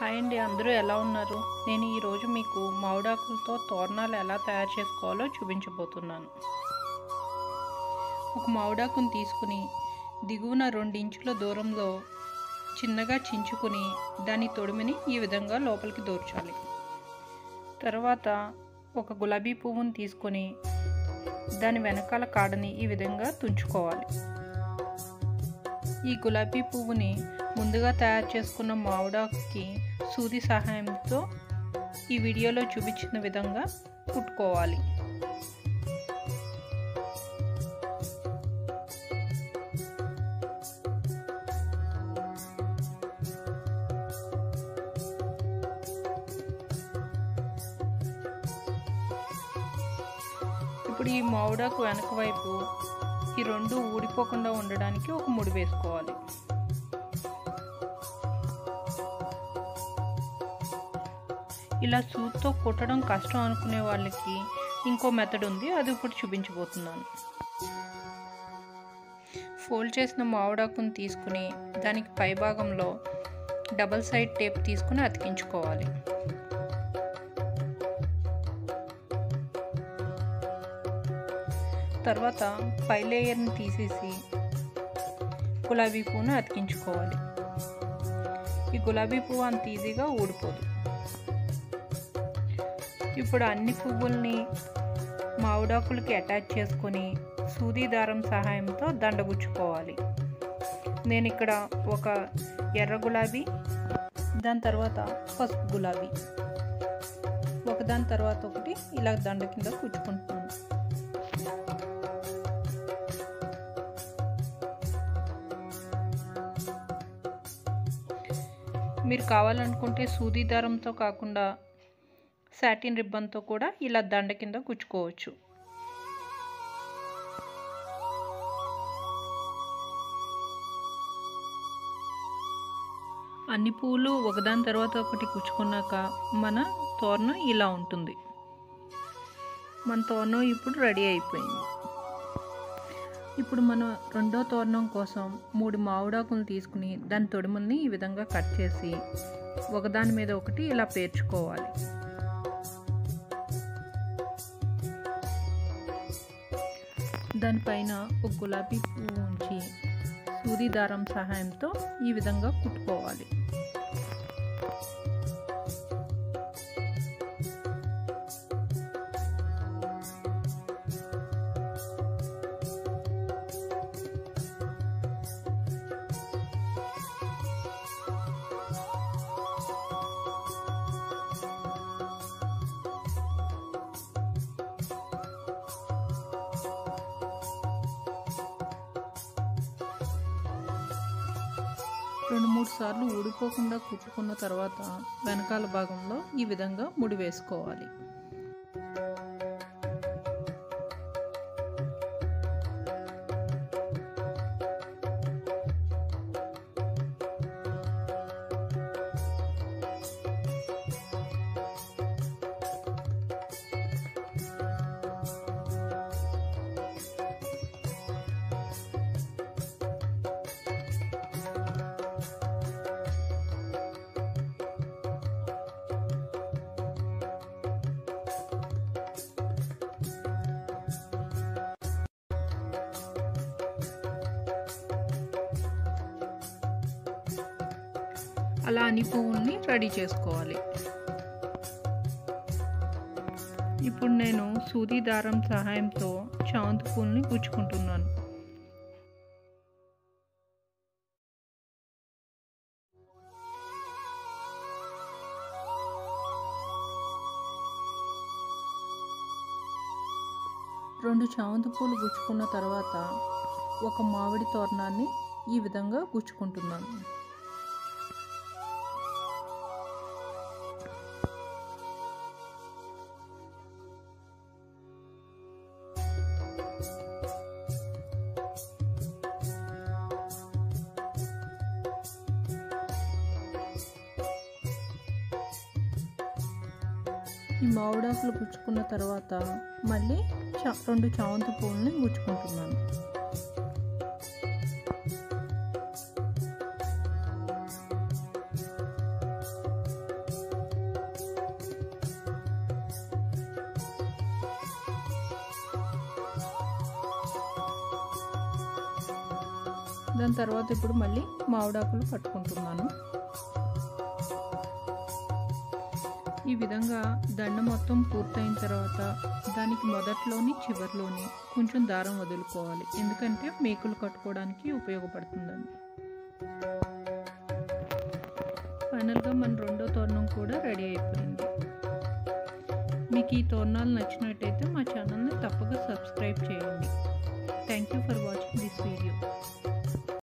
hi అండి అందరూ ఎలా ఉన్నారు నేను ఈరోజు మీకు మామిడాకులతో తోరణాలు ఎలా తయారు చేసుకోవాలో చూపించబోతున్నాను ఒక మామిడాకుని తీసుకుని దిగువన రెండించుల దూరంలో చిన్నగా చించుకుని దాని తొడిమిని ఈ విధంగా లోపలికి దూర్చాలి తర్వాత ఒక గులాబీ పువ్వుని తీసుకొని దాని వెనకాల కాడని ఈ విధంగా తుంచుకోవాలి ఈ గులాబీ పువ్వుని ముందుగా తయారు చేసుకున్న మామిడాకుకి సూది సహాయంతో ఈ వీడియోలో చూపించిన విధంగా కుట్టుకోవాలి ఇప్పుడు ఈ మామిడాకు వెనక వైపు ఈ రెండు ఊడిపోకుండా ఉండడానికి ఒక ముడి వేసుకోవాలి ఇలా సూత్తో కుట్టడం కష్టం అనుకునే వాళ్ళకి ఇంకో మెథడ్ ఉంది అది ఇప్పుడు చూపించబోతున్నాను ఫోల్డ్ చేసిన మామిడాకుని తీసుకుని దానికి పై భాగంలో డబల్ సైడ్ టేప్ తీసుకుని అతికించుకోవాలి తర్వాత పై లేయర్ని తీసేసి గులాబీ పువ్వును అతికించుకోవాలి ఈ గులాబీ పువ్వు అంత ఈజీగా ఊడిపోదు ఇప్పుడు అన్ని పువ్వుల్ని మామిడాకులకి అటాచ్ చేసుకొని సూది దారం సహాయంతో దండగుచ్చుకోవాలి నేను ఇక్కడ ఒక ఎర్ర గులాబీ దాని తర్వాత పసుపు గులాబీ ఒకదాని తర్వాత ఒకటి ఇలా దండ కింద కుచ్చుకుంటున్నాను మీరు కావాలనుకుంటే సూది దారంతో కాకుండా సాటిన్ రిబ్బన్తో కూడా ఇలా దండ కింద కుచ్చుకోవచ్చు అన్ని పువ్వులు ఒకదాని తర్వాత ఒకటి కుచ్చుకున్నాక మన తోరణం ఇలా ఉంటుంది మన తోరణం ఇప్పుడు రెడీ అయిపోయింది ఇప్పుడు మనం రెండో తోరణం కోసం మూడు మామిడాకులు తీసుకుని దాని తొడిమల్ని ఈ విధంగా కట్ చేసి ఒకదాని మీద ఒకటి ఇలా పేర్చుకోవాలి దానిపైన ఒక గులాబీ పువ్వు ఉంచి సూది దారం సహాయంతో ఈ విధంగా కుట్టుకోవాలి రెండు మూడు సార్లు ఊడిపోకుండా కుట్టుకున్న తర్వాత వెనకాల భాగంలో ఈ విధంగా ముడి వేసుకోవాలి అలా అన్ని పువ్వుల్ని రెడీ చేసుకోవాలి ఇప్పుడు నేను సూది దారం సహాయంతో చామంతి పూలని గుచ్చుకుంటున్నాను రెండు చామంతి పూలు గుచ్చుకున్న తర్వాత ఒక మామిడి తోరణాన్ని ఈ విధంగా గుచ్చుకుంటున్నాను ఈ మామిడాకులు గుచ్చుకున్న తర్వాత మళ్ళీ చ రెండు చామంతి పువ్వుల్ని గుచ్చుకుంటున్నాను దాని తర్వాత ఇప్పుడు మళ్ళీ మామిడాకులు కట్టుకుంటున్నాను ఈ విధంగా దండ మొత్తం పూర్తయిన తర్వాత దానికి మొదట్లోని చివరిలోని కొంచెం దారం వదులుకోవాలి ఎందుకంటే మేకులు కట్టుకోవడానికి ఉపయోగపడుతుందని ఫైనల్గా మన రెండో తోరణం కూడా రెడీ అయిపోయింది మీకు ఈ తోరణాలు నచ్చినట్టయితే మా ఛానల్ని తప్పక సబ్స్క్రైబ్ చేయండి thank you for watching this video